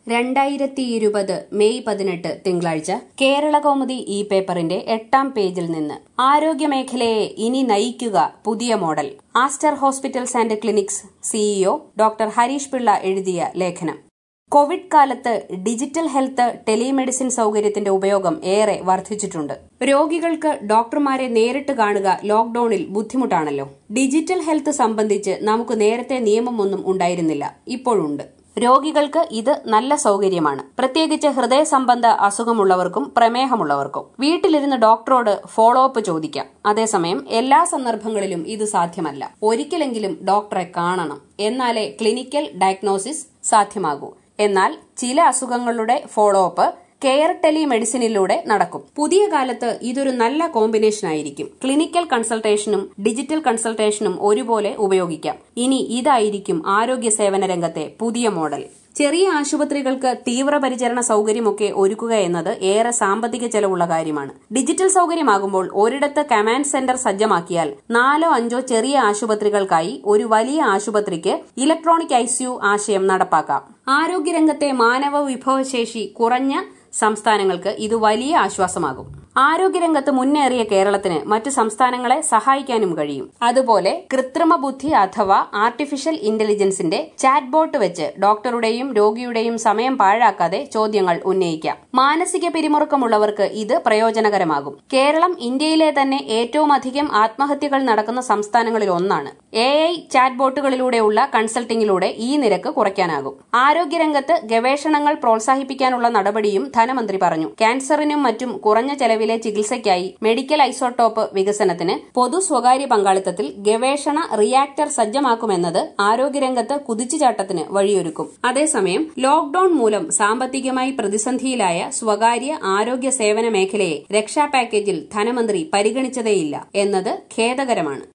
രണ്ടായിരത്തി ഇരുപത് മെയ് പതിനെട്ട് തിങ്കളാഴ്ച കേരളകൗമുദി ഇ പേപ്പറിന്റെ എട്ടാം പേജിൽ നിന്ന് ആരോഗ്യമേഖലയെ ഇനി നയിക്കുക പുതിയ model Aster hospitals and clinics CEO doctor Harish Pillai എഴുതിയ ലേഖനം കോവിഡ് കാലത്ത് ഡിജിറ്റൽ ഹെൽത്ത് ടെലിമെഡിസിൻ സൌകര്യത്തിന്റെ ഉപയോഗം ഏറെ വർദ്ധിച്ചിട്ടുണ്ട് രോഗികൾക്ക് ഡോക്ടർമാരെ നേരിട്ട് കാണുക ലോക്ഡൌണിൽ ബുദ്ധിമുട്ടാണല്ലോ ഡിജിറ്റൽ ഹെൽത്ത് സംബന്ധിച്ച് നമുക്ക് നേരത്തെ നിയമമൊന്നും ഉണ്ടായിരുന്നില്ല ഇപ്പോഴുണ്ട് രോഗികൾക്ക് ഇത് നല്ല സൌകര്യമാണ് പ്രത്യേകിച്ച് ഹൃദയ സംബന്ധ അസുഖമുള്ളവർക്കും പ്രമേഹമുള്ളവർക്കും വീട്ടിലിരുന്ന് ഡോക്ടറോട് ഫോളോ അപ്പ് ചോദിക്കാം അതേസമയം എല്ലാ സന്ദർഭങ്ങളിലും ഇത് സാധ്യമല്ല ഒരിക്കലെങ്കിലും ഡോക്ടറെ കാണണം എന്നാലേ ക്ലിനിക്കൽ ഡയഗ്നോസിസ് സാധ്യമാകൂ എന്നാൽ ചില അസുഖങ്ങളുടെ ഫോളോ അപ്പ് കെയർ ടെലിമെഡിസിനിലൂടെ നടക്കും പുതിയ കാലത്ത് ഇതൊരു നല്ല കോമ്പിനേഷൻ ആയിരിക്കും ക്ലിനിക്കൽ കൺസൾട്ടേഷനും ഡിജിറ്റൽ കൺസൾട്ടേഷനും ഒരുപോലെ ഉപയോഗിക്കാം ഇനി ഇതായിരിക്കും ആരോഗ്യ സേവന രംഗത്തെ പുതിയ മോഡൽ ചെറിയ ആശുപത്രികൾക്ക് തീവ്രപരിചരണ സൌകര്യമൊക്കെ ഒരുക്കുക എന്നത് ഏറെ സാമ്പത്തിക ചെലവുള്ള കാര്യമാണ് ഡിജിറ്റൽ സൌകര്യമാകുമ്പോൾ ഒരിടത്ത് കമാൻഡ് സെന്റർ സജ്ജമാക്കിയാൽ നാലോ അഞ്ചോ ചെറിയ ആശുപത്രികൾക്കായി ഒരു വലിയ ആശുപത്രിക്ക് ഇലക്ട്രോണിക് ഐസിയു ആശയം നടപ്പാക്കാം ആരോഗ്യരംഗത്തെ മാനവ വിഭവശേഷി കുറഞ്ഞ സംസ്ഥാനങ്ങൾക്ക് ഇത് വലിയ ആശ്വാസമാകും ആരോഗ്യരംഗത്ത് മുന്നേറിയ കേരളത്തിന് മറ്റു സംസ്ഥാനങ്ങളെ സഹായിക്കാനും കഴിയും അതുപോലെ കൃത്രിമ ബുദ്ധി അഥവാ ആർട്ടിഫിഷ്യൽ ഇന്റലിജൻസിന്റെ ചാറ്റ് ബോട്ട് വെച്ച് ഡോക്ടറുടെയും രോഗിയുടെയും സമയം പാഴാക്കാതെ ചോദ്യങ്ങൾ ഉന്നയിക്കാം മാനസിക പിരിമുറുക്കമുള്ളവർക്ക് ഇത് പ്രയോജനകരമാകും കേരളം ഇന്ത്യയിലെ തന്നെ ഏറ്റവും അധികം ആത്മഹത്യകൾ നടക്കുന്ന സംസ്ഥാനങ്ങളിൽ ഒന്നാണ് എ ഐ ചാറ്റ് ബോട്ടുകളിലൂടെയുള്ള കൺസൾട്ടിംഗിലൂടെ ഈ നിരക്ക് കുറയ്ക്കാനാകും ആരോഗ്യരംഗത്ത് ഗവേഷണങ്ങൾ പ്രോത്സാഹിപ്പിക്കാനുള്ള നടപടിയും ധനമന്ത്രി പറഞ്ഞു ക്യാൻസറിനും മറ്റും കുറഞ്ഞ ചെലവിലെ ചികിത്സയ്ക്കായി മെഡിക്കൽ ഐസോട്ടോപ്പ് വികസനത്തിന് പൊതു സ്വകാര്യ പങ്കാളിത്തത്തിൽ ഗവേഷണ റിയാക്ടർ സജ്ജമാക്കുമെന്നത് ആരോഗ്യരംഗത്ത് കുതിച്ചുചാട്ടത്തിന് വഴിയൊരുക്കും അതേസമയം ലോക്ഡൌൺ മൂലം സാമ്പത്തികമായി പ്രതിസന്ധിയിലായ സ്വകാര്യ ആരോഗ്യ സേവന മേഖലയെ രക്ഷാ പാക്കേജിൽ ധനമന്ത്രി പരിഗണിച്ചതേയില്ല എന്നത് ഖേദകരമാണ്